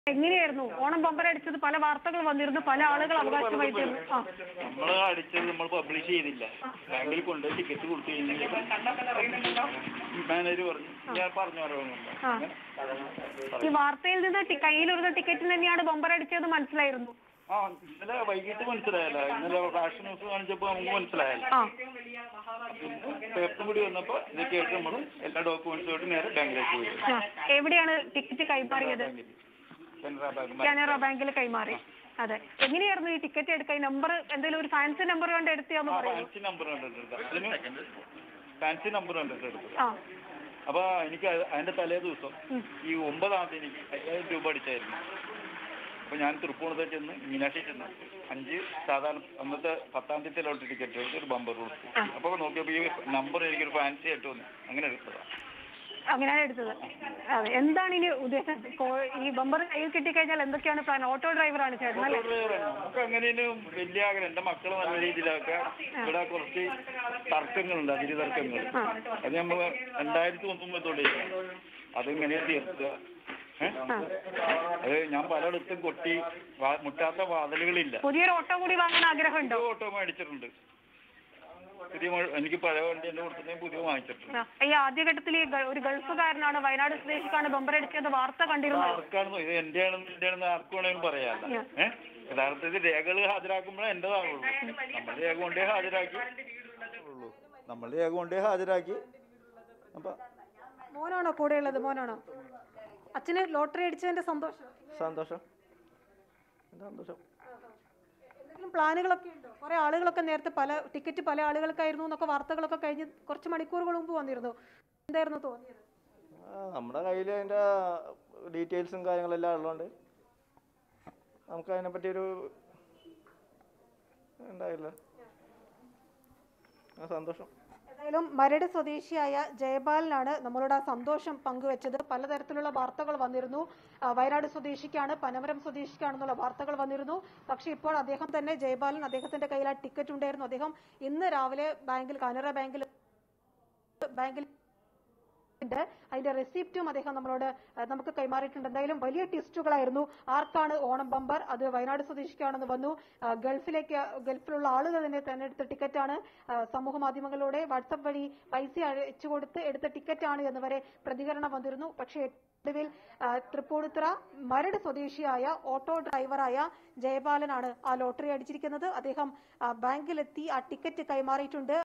എങ്ങനെയായിരുന്നു ഓണം ബമ്പർ അടിച്ചത് പല വാർത്തകൾ വന്നിരുന്നു പല ആളുകൾ അവകാശമായിട്ടിരുന്നു ആ നമ്മൾ അടിച്ചത് നമ്മൾ പബ്ലിഷ് ചെയ്തില്ല ബാങ്കിൽ കൊണ്ടുപോയി ടിക്കറ്റ് കൊടുത്തു കഴിഞ്ഞാൽ മാനേജർ പറഞ്ഞു ഞാൻ പറഞ്ഞു ആ. ഈ വാർത്തയിൽ നിന്ന് ടി- കയ്യിലിരുന്ന ടിക്കറ്റിൽ തന്നെയാണ് ബമ്പർ അടിച്ചത് മനസ്സിലായിരുന്നു ആ ഇന്നലെ വൈകിട്ട് മനസ്സിലായല്ലോ ഇന്നലെ റാഷൻ ന്യൂസ് കാണിച്ചപ്പോൾ നമുക്ക് മനസ്സിലായല്ലോ ആ പേപ്പറും കൂടി വന്നപ്പോൾ ഇത് കേട്ട് നമ്മൾ എല്ലാ ഡോക്യുമെന്റ്സുമായിട്ട് നേരെ ബാങ്കിലേക്ക് പോയി ആ. എവിടെയാണ് ടിക്കറ്റ് കൈമാറിയത് കനറ ബാങ്ക് കാനറ ബാങ്കിൽ കൈമാറി അതെ എങ്ങനെയായിരുന്നു ഈ ടിക്കറ്റ് എടുക്കാൻ നമ്പർ എന്തെങ്കിലും ഒരു ഫാൻസി നമ്പർ കൊണ്ട് എടുത്തിയാന്ന് പറയുന്നു ഫാൻസി നമ്പർ കണ്ടിട്ട് അതിന് ഫാൻസി നമ്പർ കണ്ടിട്ട് എടുത്തത് ആ അപ്പൊ എനിക്ക് അത് അതിന്റെ തലേ ദിവസം ഈ ഒമ്പതാം തീയതി എനിക്ക് അയ്യായിരം രൂപ അടിച്ചായിരുന്നു അപ്പൊ ഞാൻ തൃപ്പൂണിത്തെ ചെന്ന് മീനാക്ഷി ചെന്ന് അഞ്ച് സാധാരണ അന്നത്തെ പത്താം തീയതി ലോട്ടറി ടിക്കറ്റ് എടുത്ത് ഒരു ബമ്പർ കൊടുത്തു അപ്പൊ നോക്കിയപ്പോ ഈ നമ്പർ എനിക്കൊരു ഫാൻസി ആയിട്ട് വന്നു അങ്ങനെ എടുത്തതാ അങ്ങനെയാണ് എടുത്തത് അതെ എന്താണ് ഇനി ഉദ്ദേശം കോ- ഈ ബമ്പർ കയ്യിൽ കിട്ടിക്കഴിഞ്ഞാൽ എന്തൊക്കെയാണ് പ്ലാൻ ഓട്ടോ ഡ്രൈവറാണ് ചേട്ടൻ അല്ലേ നമുക്ക് അങ്ങനെയും വലിയ ആഗ്രഹം എന്റെ മക്കള് നല്ല രീതിയിലൊക്കെ ഇവിടെ കുറച്ച് തർക്കങ്ങളുണ്ട് അതിരി തർക്കങ്ങൾ അത് നമ്മൾ രണ്ടായിരത്തി ഒമ്പതൊള്ളി അതിങ്ങനെ തീർക്കുക ഏ? അത് ഞാൻ പലയിടത്തും കൊട്ടി വാ- മുട്ടാത്ത വാതിലുകളില്ല പുതിയൊരു ഓട്ടോ കൂടി വാങ്ങാൻ ആഗ്രഹമുണ്ടോ പുതിയ ഓട്ടോ മേടിച്ചിട്ടുണ്ട് പുതിയ മ- എനിക്ക് പഴയ വണ്ടി എന്റെ കൊടുത്തിട്ട് പുതിയ വാങ്ങിച്ചിട്ടുണ്ട് ആ, ഈ ആദ്യഘട്ടത്തിൽ ഈ ഗ- ഒരു ഗൾഫുകാരനാണ് വയനാട് സ്വദേശിക്കാണ് ബമ്പർ അടിച്ചത് വാർത്ത കണ്ടിരുന്നു ആർക്കാണെന്ന് ഇത് എന്റെ ആണെന്ന് എന്റെ ആണെന്ന് ആർക്കും വേണമെങ്കിലും പറയാല്ല ഏഹ് യഥാർത്ഥത്തിൽ രേഖകൾ ഹാജരാക്കുമ്പോഴേ എന്റേതാവുള്ളൂ നമ്മൾ രേഖ കൊണ്ടേ ഹാജരാക്കി ഉള്ളൂ നമ്മൾ രേഖ കൊണ്ടേ ഹാജരാക്കി അപ്പൊ മോനാണോ കൂടെ ഉള്ളത് മോനാണോ അച്ഛന് ലോട്ടറി അടിച്ചതിന്റെ സന്തോഷം സന്തോഷം സന്തോഷം എന്തെങ്കിലും പ്ലാനുകളൊക്കെ ഉണ്ടോ കുറെ ആളുകളൊക്കെ നേരത്തെ പല ടിക്കറ്റ് പല ആളുകൾക്കായിരുന്നു എന്നൊക്കെ വാർത്തകളൊക്കെ കഴിഞ്ഞ് കുറച്ച് മണിക്കൂറുകൾ മുമ്പ് വന്നിരുന്നു എന്തായിരുന്നു തോന്നിയത് ആ, നമ്മുടെ കയ്യിൽ അതിൻ്റെ ഡീറ്റെയിൽസും കാര്യങ്ങളെല്ലാം ഉള്ളതുകൊണ്ട് നമുക്ക് അതിനെപ്പറ്റി ഒരു ഉണ്ടായില്ല ആ സന്തോഷം ഏതായാലും മരട് സ്വദേശിയായ ജയപാലനാണ് നമ്മളോട് ആ സന്തോഷം പങ്കുവച്ചത് പലതരത്തിലുള്ള വാർത്തകൾ വന്നിരുന്നു ആ, വയനാട് സ്വദേശിക്കാണ് പനമരം സ്വദേശിക്കാണെന്നുള്ള വാർത്തകൾ വന്നിരുന്നു പക്ഷേ ഇപ്പോൾ അദ്ദേഹം തന്നെ ജയപാലൻ അദ്ദേഹത്തിന്റെ കയ്യിൽ ആ ടിക്കറ്റ് ഉണ്ടായിരുന്നു അദ്ദേഹം ഇന്ന് രാവിലെ ബാങ്കിൽ കാനറ ബാങ്കിൽ ബാങ്കിൽ ഉണ്ട് അതിന്റെ റെസിപ്റ്റും അദ്ദേഹം നമ്മളോട് ആ, നമുക്ക് കൈമാറിയിട്ടുണ്ട് എന്തായാലും വലിയ ടിസ്റ്റുകളായിരുന്നു ആർക്കാണ് ഓണം ബമ്പർ അത് വയനാട് സ്വദേശിക്കാണെന്ന് വന്നു ആ, ഗൾഫിലേക്ക് ഗൾഫിലുള്ള ആളുകൾ തന്നെ തെരഞ്ഞെടുത്ത ടിക്കറ്റാണ് ആ, സമൂഹ മാധ്യമങ്ങളിലൂടെ വാട്സപ്പ് വഴി പൈസ അയച്ചു കൊടുത്ത് എടുത്ത ടിക്കറ്റാണ് എന്ന് വരെ പ്രതികരണം വന്നിരുന്നു പക്ഷേ ഒടുവിൽ ആ, തൃപ്പൂണിത്തുറ മരട് സ്വദേശിയായ ഓട്ടോ ഡ്രൈവറായ ജയപാലനാണ് ആ ലോട്ടറി അടിച്ചിരിക്കുന്നത് അദ്ദേഹം ആ, ബാങ്കിലെത്തി ആ ടിക്കറ്റ് കൈമാറിയിട്ടുണ്ട്